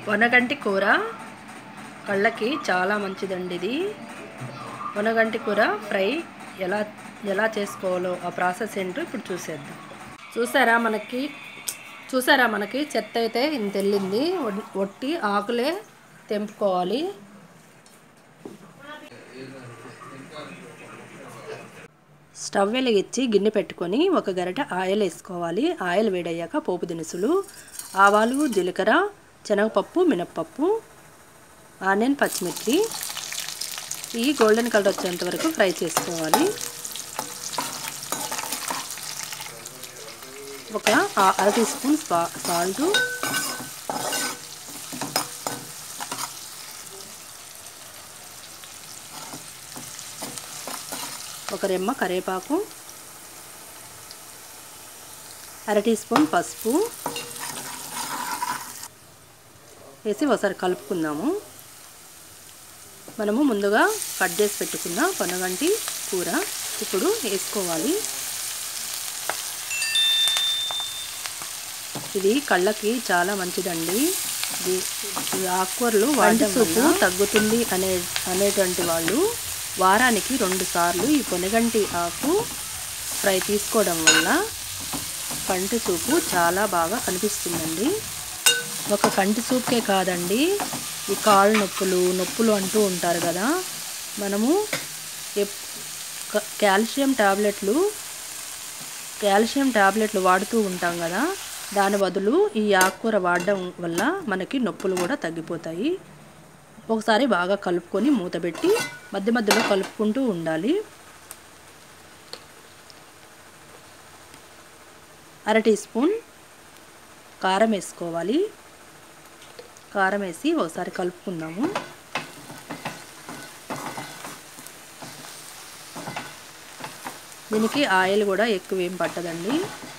వనగంటి కూర కళ్ళకి చాలా మంచిదండి ఇది వనగంటి కూర ఫ్రై ఎలా ఎలా చేసుకోవాలో ఆ ప్రాసెస్ ఏంటో ఇప్పుడు చూసేద్దాం చూసారా మనకి చూసారా మనకి చెత్త అయితే ఇంత వెళ్ళింది ఒడ్- ఒట్టి ఆకులే తెంపుకోవాలి స్టవ్ వెలిగించి గిన్నె పెట్టుకొని ఒక గరిట ఆయిల్ వేసుకోవాలి ఆయిల్ వేడయ్యాక పోపు దినుసులు ఆవాలు జీలకర్ర శనగపప్పు మినప్పప్పు ఆనియన్ పచ్చిమిర్చి ఈ గోల్డెన్ కలర్ వచ్చేంత వరకు ఫ్రై చేసుకోవాలి ఒక ఆ- అర టీ స్పూన్ సా- సాల్ట్ ఒక రెమ్మ కరివేపాకు అర టీ స్పూన్ పసుపు వేసి ఒకసారి కలుపుకుందాము మనము ముందుగా కట్ చేసి పెట్టుకున్న పొనగంటి కూర ఇప్పుడు వేసుకోవాలి ఇది కళ్ళకి చాలా మంచిదండి ఇది ఈ ఆకుకూరలు వాటి సూపు తగ్గుతుంది అనే అనేటువంటి వాళ్ళు వారానికి రెండు సార్లు ఈ పొనగంటి ఆకు ఫ్రై తీసుకోవడం వల్ల కంటి సూపు చాలా బాగా కనిపిస్తుందండి ఒక కంటి సూప్కే కాదండి ఈ కాళ్ళు నొప్పులు నొప్పులు అంటూ ఉంటారు కదా మనము ఎప్- క- కాల్షియం టాబ్లెట్లు కాల్షియం టాబ్లెట్లు వాడుతూ ఉంటాం కదా దాని బదులు ఈ ఆకుకూర వాడడం వల్ల మనకి నొప్పులు కూడా తగ్గిపోతాయి ఒకసారి బాగా కలుపుకొని మూత పెట్టి మధ్య మధ్యలో కలుపుకుంటూ ఉండాలి అర టీ స్పూన్ కారం వేసుకోవాలి కారం వేసి ఒకసారి కలుపుకుందాము దీనికి ఆయిల్ కూడా ఎక్కువ ఏం పట్టదండి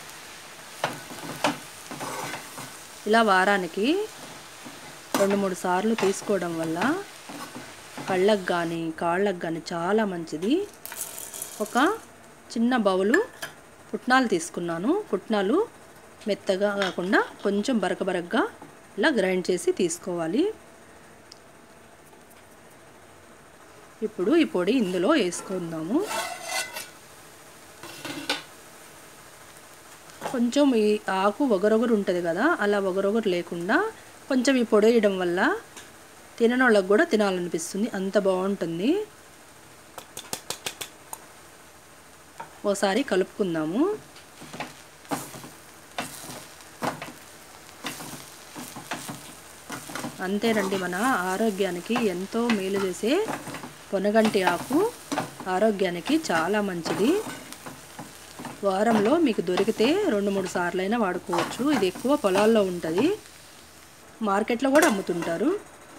ఇలా వారానికి రెండు మూడు సార్లు తీసుకోవడం వల్ల కళ్ళకు కానీ కాళ్ళకు కానీ చాలా మంచిది ఒక చిన్న బౌలు పుట్నాలు తీసుకున్నాను పుట్నాలు మెత్తగా కాకుండా కొంచెం బరక బరకగా ఇలా గ్రైండ్ చేసి తీసుకోవాలి ఇప్పుడు ఈ పొడి ఇందులో వేసుకుందాము కొంచెం ఈ ఆకు ఒగరొగరు ఉంటుంది కదా అలా ఒగరొగరు లేకుండా కొంచెం ఈ పొడి వేయడం వల్ల తినని వాళ్ళకి కూడా తినాలనిపిస్తుంది అంత బాగుంటుంది ఓసారి కలుపుకుందాము అంతేనండి మన ఆరోగ్యానికి ఎంతో మేలు చేసే పొనగంటి ఆకు ఆరోగ్యానికి చాలా మంచిది వారంలో మీకు దొరికితే రెండు మూడు సార్లైనా వాడుకోవచ్చు ఇది ఎక్కువ పొలాల్లో ఉంటుంది మార్కెట్లో కూడా అమ్ముతుంటారు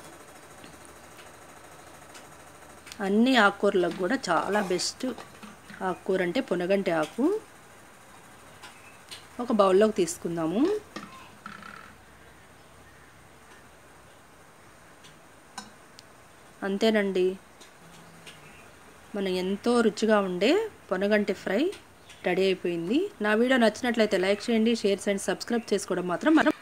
అన్ని ఆకుకూరలకు కూడా చాలా బెస్ట్ ఆకుకూర అంటే పొనగంటి ఆకు ఒక బౌల్లోకి తీసుకుందాము అంతేనండి మనం ఎంతో రుచిగా ఉండే పొనగంటి ఫ్రై రెడీ అయిపోయింది నా వీడియో నచ్చినట్లయితే లైక్ చేయండి షేర్ చేయండి సబ్స్క్రైబ్ చేసుకోవడం మాత్రం మనం